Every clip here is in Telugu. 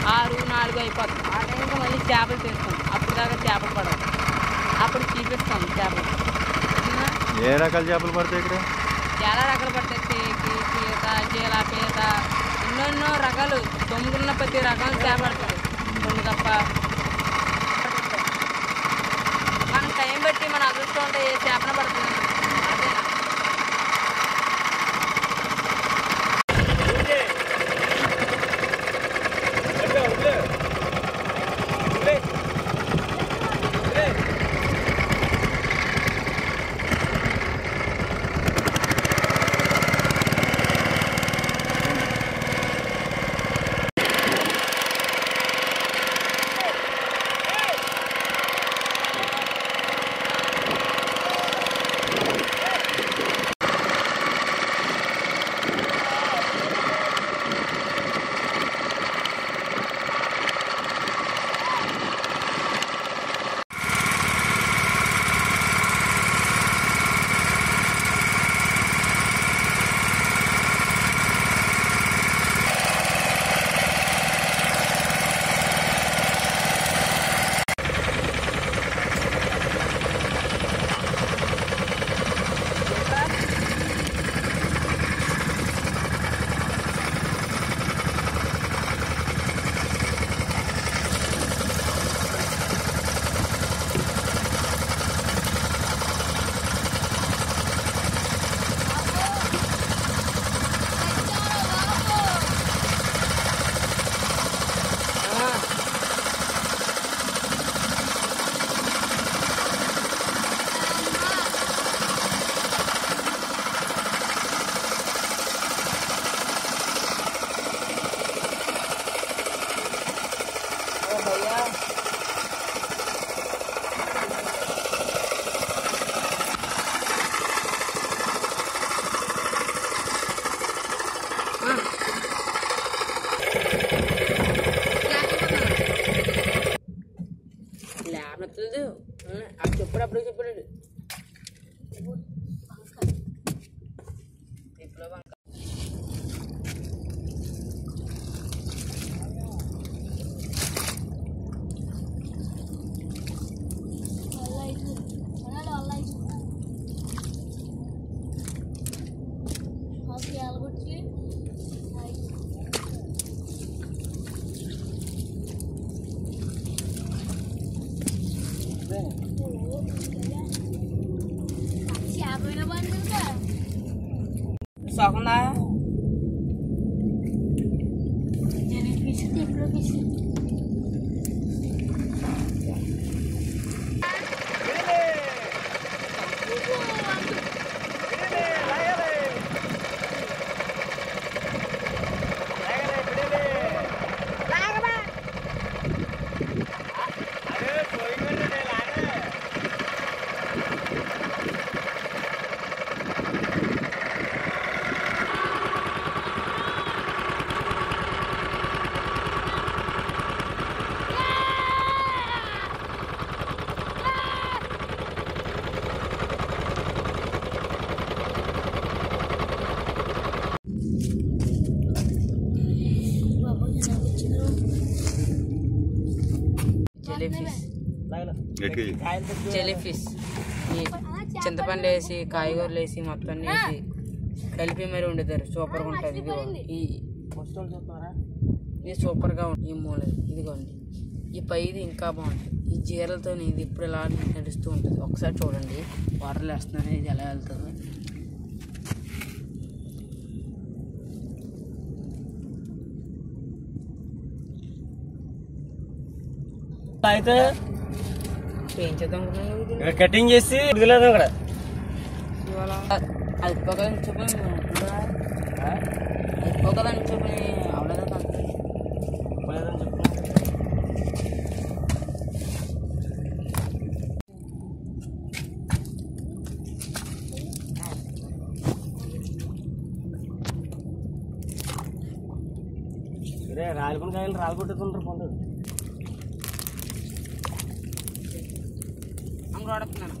ఆరు నాలుగు అయిపోతుంది ఆ టైంకి మళ్ళీ చేపలు తీస్తాం అప్పుడు దాకా చేపలు పడవు అప్పుడు చూపిస్తాం చేపలు ఓకేనా? ఏ రకాల చేపలు పడతాయి ఇక్కడ చాలా రకాలు పడతాయి తేకి పీత జీల పీత ఎన్నెన్నో రకాలు దొంగలున్న ప్రతి రకం చేప పడుతుంది కొన్ని తప్ప మనం టైం బట్టి మన అదృష్టం ఉంటే ఏ చేపన పడుతుంది అంతేనా లేనట్లేదు అది చెప్పాడు చెప్పాడు ఇప్పుడు వంక సోకుండా జెల్లీ ఫిష్ జెల్లీ ఫిష్ ఈ చింతపండు వేసి కాయగూరలు వేసి మొత్తం అన్ని వేసి కలిపి మరి వండుతారు సూపర్గా ఉంటుంది ఇదిగో ఈ ఇది సూపర్గా ఉంటుంది ఈ మూల ఇదిగోండి ఈ పైది ఇంకా బాగుంటుంది ఈ జీరలతో ఇది ఇప్పుడు ఇలా నడుస్తూ ఉంటుంది ఒకసారి చూడండి వాటర్లు వేస్తున్నాను ఇది ఎలా వెళ్తుందో అయితే పెంచేద్దాం అనుకున్నాను ఇది. ఇక్కడ కటింగ్ చేసి వదిలేదు ఇక్కడ ఇవాళ అది పొగదని చూపని అది పొగదని చూపని అవలేదా నాకు వదిలేదని చెప్పు. ఇదే రాలిపోయిన కాయలు రాలికొట్టుకుంటారు పండు అంగడు ఆడుతున్నాను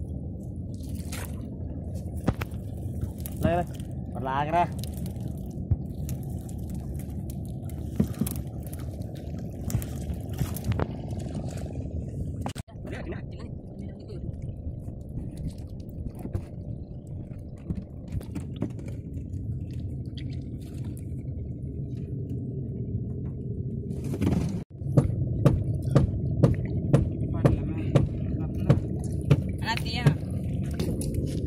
లాగరా మరి లాగరా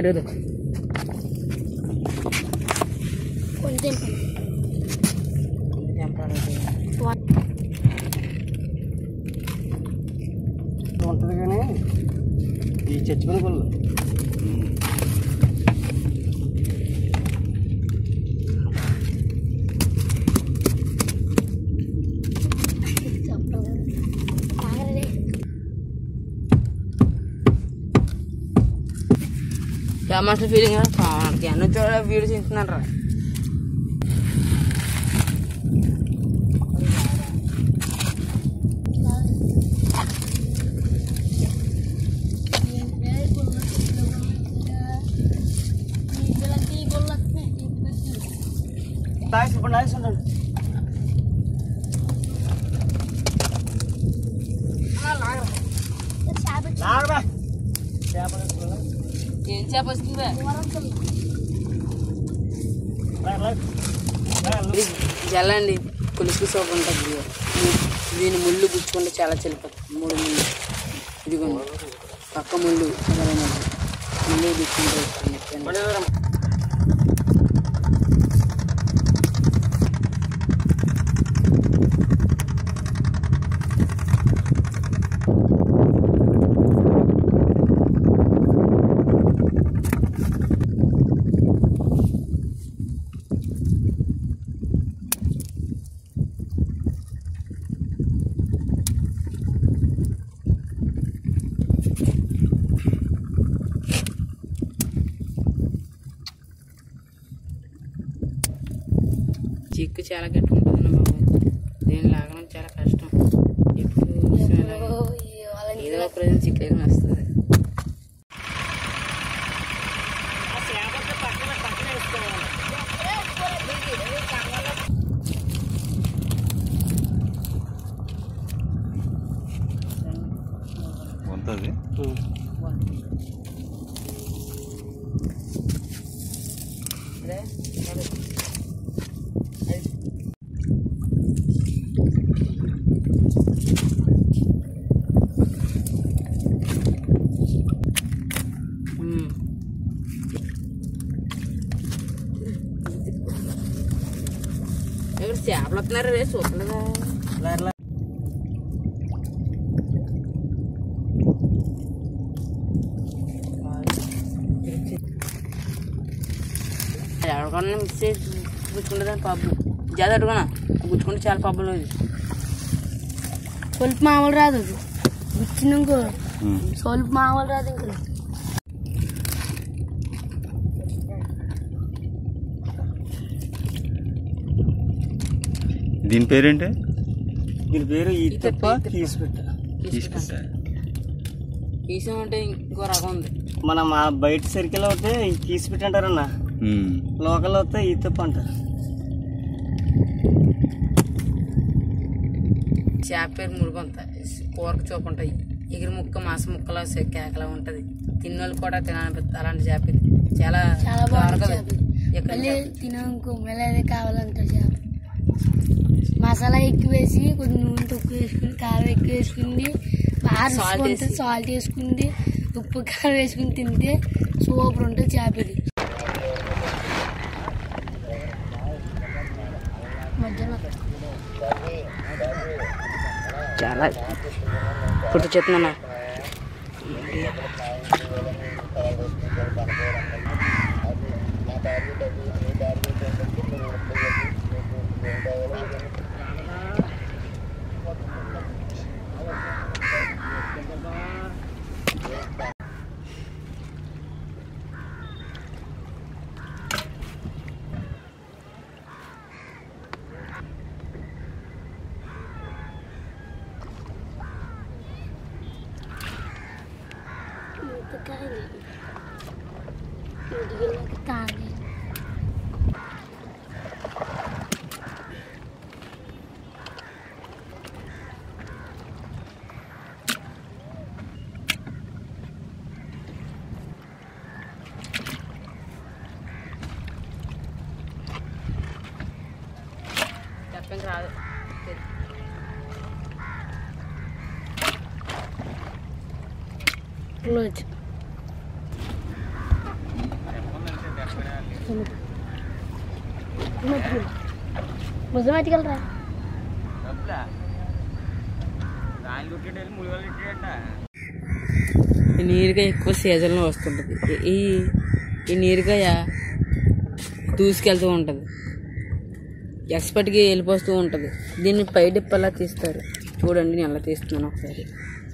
పెట్టదు కొంచెం ఉంటుంది కానీ ఈ చచ్చిపోయిన గుళ్ళు చెప్పలేదు ఆగరే మాస్టర్ ఫీలింగ్ ఎన్నో చోట వీడియో చేస్తున్నాడు రా తాగి ఇప్పుడు నాయసి ఉండండి లాగరా చేపలు వేసుకున్నా. ఏం చేప వస్తుందా లాగ, లాగ. లాగ, ఇది జల్లండి పులుసు సోపు ఉంటుంది ఇది. దీని ముళ్ళు గుచ్చుకుంటే చాలా చెలిపోతుంది మూడు ముళ్ళు ఇదిగోండి పక్క ముళ్ళు మరో ముళ్ళు ముళ్ళు గుచ్చుకుంటే వస్తుంది. బండి దూరం. చిక్కు చాలా గట్టి ఉంటుంది బాబు దీన్ని లాగడం చాలా కష్టం ఎప్పుడు చూసినా ఏదో ఒక రోజు చిక్కు వస్తుంది ఉంటుంది ఉమ్. ఇక్కడ చేపలు వస్తున్నారు రే చూడలేదా లాగ, లాగ. ఎవరికన్నా మిక్స్ చేసి గుచ్చుకుంటుందని పబ్బు జాతి అడుగునా గుచ్చుకుంటే చాలా పబ్బులు ఇది సొల్పు మామూలు రాదు అది గుచ్చినాకో సొల్పు మామూలు రాదు ఇంకా దీని పేరేంటి దీని పేరు ఈ ఈతప్ప, తప్ప ఈతప్ప. తీసి పెట్ట తీసుకుంటా కీసం అంటే ఇంకో రకం ఉంది మన మా బయట సర్కిల్ అయితే తీసి పెట్టి అంటారన్న లోకల్ వస్తే ఈ తప్ప అంటారు చేప పేరు మురుగుంత కూరకు చూపు ఉంటాయి ఎగిరి ముక్క మాస ముక్కలా సే- కేకలా ఉంటది తిన్నోళ్ళు కూడా తినాలనిపిస్తుంది అలాంటి చేప ఇది చాలా చాలా బాగుంది దొరకదు. చేప ఇది. ఎక్కడ మళ్ళీ తినకు మళ్ళీ అదే కావాలంటారు చేప మసాలా ఎక్కువ వేసి కొంచెం నూనె తక్కువ వేసుకుని కారం ఎక్కువ వేసుకుంది బాగా Salt రుచుకుంటే వేసి. సాల్ట్ వేసుకుంది ఉప్పు కారం వేసుకుని తింటే సూపర్ ఉంటుంది చేప ఇది మధ్యలో చాలా ఇప్పుడు చెప్తున్నా తాగి చెప్పండి రాదు క్లోజ్ భుజం ఎట్టుకెళ్ళరా ఈ నీరుగా ఎక్కువ సీజన్లో వస్తుంటుంది ఈ ఈ నీరుగాయ దూసుకెళ్తూ ఉంటుంది ఎక్స్పర్ట్కి వెళ్ళిపోతూ ఉంటుంది దీన్ని పై డిప్పలా తీస్తారు చూడండి నేను ఎలా తీస్తున్నాను ఒకసారి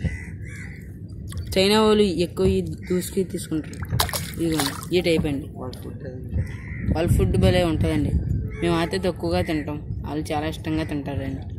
చైనా వాళ్ళు ఎక్కువ ఈ దూసుకి తీసుకుంటారు ఇదిగోండి ఈ టైప్ అండి వాళ్ళ ఫుడ్ భలే ఉంటుందండి మేము అయితే తక్కువగా తింటాం వాళ్ళు చాలా ఇష్టంగా తింటారండి